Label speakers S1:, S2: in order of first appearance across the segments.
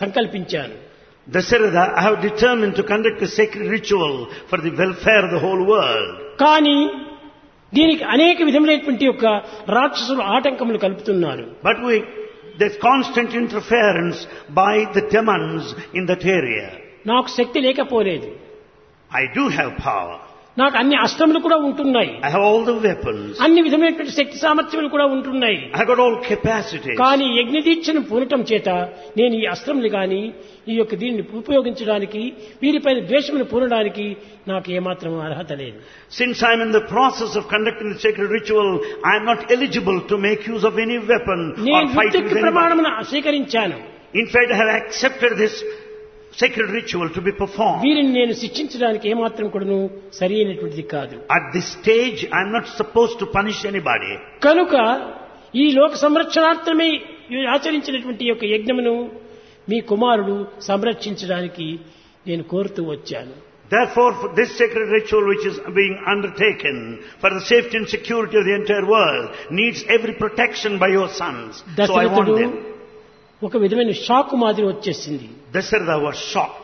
S1: సంకల్పించాను
S2: Dasharatha, I have determined to conduct a sacred ritual for the welfare of the whole world.
S1: కానీ దీనికి అనేక విధములైనటువంటి యొక్క రాక్షసులు ఆటంకములు కలుపుతున్నారు
S2: But we, there's constant interference by the demons in that area.
S1: నాకు శక్తి లేకపోలేదు
S2: I do have power.
S1: నాకు అన్ని అస్త్రములు కూడా ఉంటున్నాయి
S2: I have all the weapons.
S1: అన్ని విధమైనటువంటి శక్తి సామర్థ్యములు కూడా ఉంటున్నాయి
S2: I got all capacities.
S1: కానీ యజ్ఞదీక్షను పూనటం చేత నేను ఈ అస్త్రములు గాని ఈ యొక్క దీన్ని ఉపయోగించడానికి వీరిపైన ద్వేషమును పూనడానికి నాకు ఏమాత్రం అర్హత లేదు
S2: Since I'm in the process of conducting the sacred ritual, I'm not eligible to make use of any weapon
S1: నేను
S2: or fight with
S1: యుద్ధకి
S2: anybody.
S1: ప్రమాణమును స్వీకరించాను
S2: In fact, I have accepted this sacred ritual to be performed.
S1: వీరిని నేను శిక్షించడానికి ఏమాత్రం కూడాను సరి అయినటువంటిది కాదు
S2: At this stage, I'm not supposed to punish anybody.
S1: కనుక ఈ లోక సంరక్షణార్థమే ఈ ఆచరించినటువంటి యొక్క యజ్ఞమును మీ కుమారుడు సంరక్షించడానికి నేను కోరుతూ వచ్చాను
S2: Therefore, for this sacred ritual which is being undertaken for the safety and security of the entire world needs every protection by your sons. So I want
S1: దశరథుడు
S2: them.
S1: ఒక విధమైన షాకు మాదిరి వచ్చేసింది
S2: Dasharatha was shocked.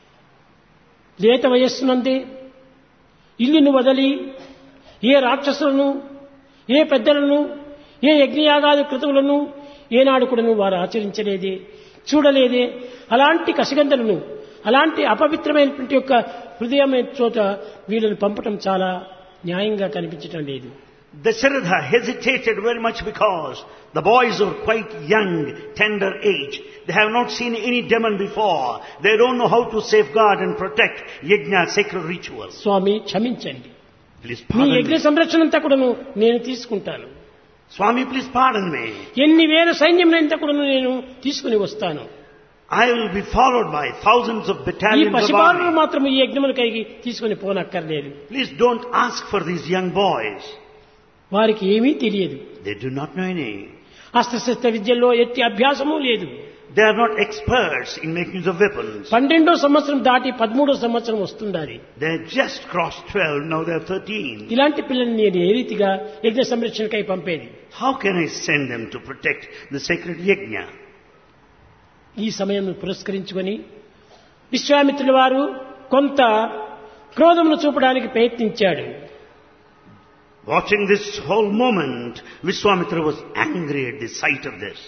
S1: లేత వయస్సునందే ఇల్లును వదలి ఏ రాక్షసులను ఏ పెద్దలను ఏ యజ్ఞయాగాది కృతువులను ఏనాడు కూడాను వారు ఆచరించలేదే చూడలేదే అలాంటి కసిగంధలను అలాంటి అపవిత్రమైనటువంటి యొక్క హృదయమైన చోట వీళ్ళని పంపటం చాలా న్యాయంగా కనిపించటం లేదు
S2: Dasharatha hesitated very much because the boys are quite young, tender age. They have not seen any demon before. They don't know how to safeguard and protect yajna, sacred rituals.
S1: స్వామి క్షమించండి
S2: Please
S1: మీ
S2: pardon
S1: యజ్ఞ
S2: me.
S1: సంరక్షణ అంతా కూడాను నేను తీసుకుంటాను
S2: Swami, please pardon me.
S1: ఎన్ని వేల సైన్యములంతా కూడాను నేను తీసుకుని వస్తాను
S2: I will be followed by thousands of
S1: ఈ
S2: battalions of
S1: పసిబారులు
S2: army.
S1: మాత్రం ఈ యజ్ఞములకైకి తీసుకుని పోనక్కర్లేదు
S2: Please don't ask for these young boys.
S1: వారికి ఏమీ తెలియదు
S2: They do not know any.
S1: అస్త్రశస్త్ర విద్యల్లో ఎట్టి అభ్యాసము లేదు
S2: They are not experts in making use of weapons.
S1: పన్నెండో సంవత్సరం దాటి పదమూడో సంవత్సరం వస్తుండాలి
S2: They just crossed 12, now they are 13.
S1: ఇలాంటి పిల్లల్ని నేను ఏ రీతిగా యజ్ఞ సంరక్షణకై పంపేది
S2: How can I send them to protect the sacred yajna?
S1: ఈ సమయం పురస్కరించుకొని విశ్వామిత్రుల వారు కొంత క్రోధమును చూపడానికి ప్రయత్నించాడు
S2: Watching this whole moment, Vishwamitra was angry at the sight of this.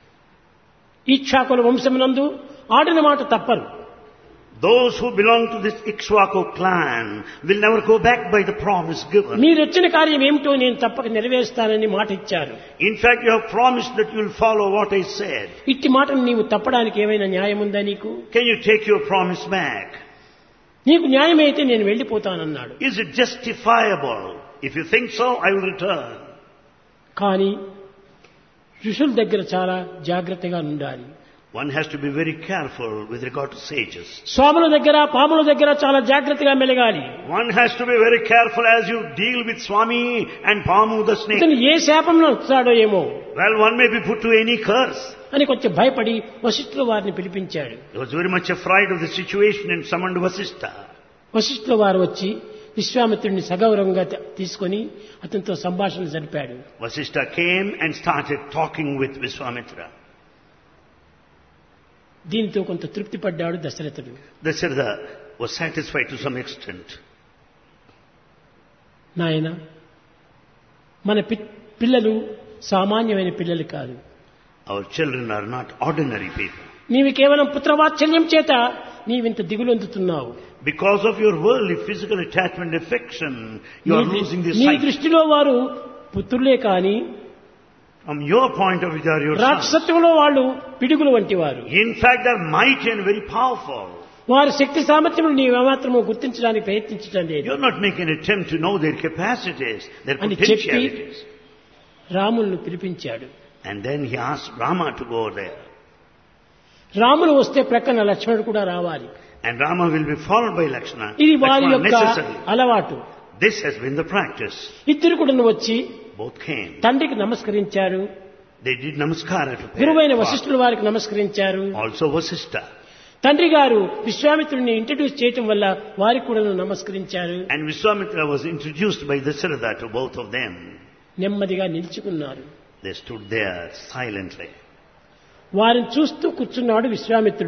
S1: ఈక్షాకుల వంశమునందు ఆడిన మాట తప్పరు
S2: Those who belong to this Ikshwaku clan will never go back by the promise given.
S1: మీరొచ్చిన కార్యం ఏమిటో నేను తప్పక నెరవేరుస్తానని మాట ఇచ్చారు
S2: In fact, you have promised that you will follow what I said.
S1: ఇట్టి మాటను నీవు తప్పడానికి ఏమైనా న్యాయం ఉందా నీకు
S2: Can you take your promise back?
S1: నీకు న్యాయమైతే నేను వెళ్ళిపోతానన్నాడు
S2: Is it justifiable? If you think so, I will return.
S1: కానీ ఋషుల దగ్గర చాలా జాగ్రత్తగా ఉండాలి
S2: One has to be very careful with regard to sages.
S1: స్వాముల దగ్గర పాముల దగ్గర చాలా జాగ్రత్తగా మెలగాలి
S2: One has to be very careful as you deal with Swami and Pamu the snake.
S1: ఇతను ఏ శాపంలో వస్తాడో ఏమో
S2: Well, one may be put to any curse.
S1: అని కొంచెం భయపడి వశిష్ఠుల వారిని పిలిపించాడు
S2: He was very much afraid of the situation and summoned Vasistha.
S1: వశిష్ఠుల వారు వచ్చి విశ్వామిత్రుడిని సగౌరవంగా త- తీసుకొని అతనితో సంభాషణ జరిపాడు
S2: Vasistha came and started talking with Vishwamitra.
S1: దీనితో కొంత తృప్తి పడ్డాడు దశరథుడు
S2: Dasharatha was satisfied to some extent.
S1: నాయన మన పి- పిల్లలు సామాన్యమైన పిల్లలు కాదు
S2: Our children are not ordinary people.
S1: నీవు కేవలం పుత్రవాత్సల్యం చేత నీవింత దిగులొందుతున్నావు
S2: Because of your worldly physical attachment affection, you are
S1: నీ-
S2: losing this
S1: నీ
S2: sight.
S1: దృష్టిలో వారు పుత్రులే కాని
S2: From your point of view, they are your sons.
S1: రాక్షసత్వంలో వాళ్ళు పిడుగులు వంటి వారు
S2: In fact, they are mighty and very powerful.
S1: వారి శక్తి సామర్థ్యములు నీవేమాత్రము గుర్తించడానికి ప్రయత్నించడం లేదు
S2: You're not making an attempt to know their capacities, their
S1: అని చెప్పి
S2: potentialities.
S1: రాములను పిలిపించాడు
S2: And then he asked Rama to go there.
S1: Ramulu వస్తే ప్రక్కన లక్ష్మణుడు కూడా రావాలి
S2: And Rama will be followed by Lakshmana.
S1: ఇది వారి
S2: Lakshmana
S1: యొక్క
S2: necessary.
S1: అలవాటు
S2: This has been the practice.
S1: ఇద్దరు కూడా వచ్చి
S2: Both came.
S1: తండ్రికి నమస్కరించారు
S2: They did namaskara to
S1: గురువైన
S2: parents.
S1: వశిష్ఠుల వారికి నమస్కరించారు
S2: Also Vasistha.
S1: తండ్రి గారు విశ్వామిత్రుడిని ఇంట్రడ్యూస్ చేయటం వల్ల వారికి కూడా నమస్కరించారు
S2: And Vishwamitra was introduced by Dasharatha to both of them.
S1: నెమ్మదిగా నిలుచుకున్నారు
S2: They stood there silently.
S1: వారిని చూస్తూ కూర్చున్నాడు విశ్వామిత్రుడు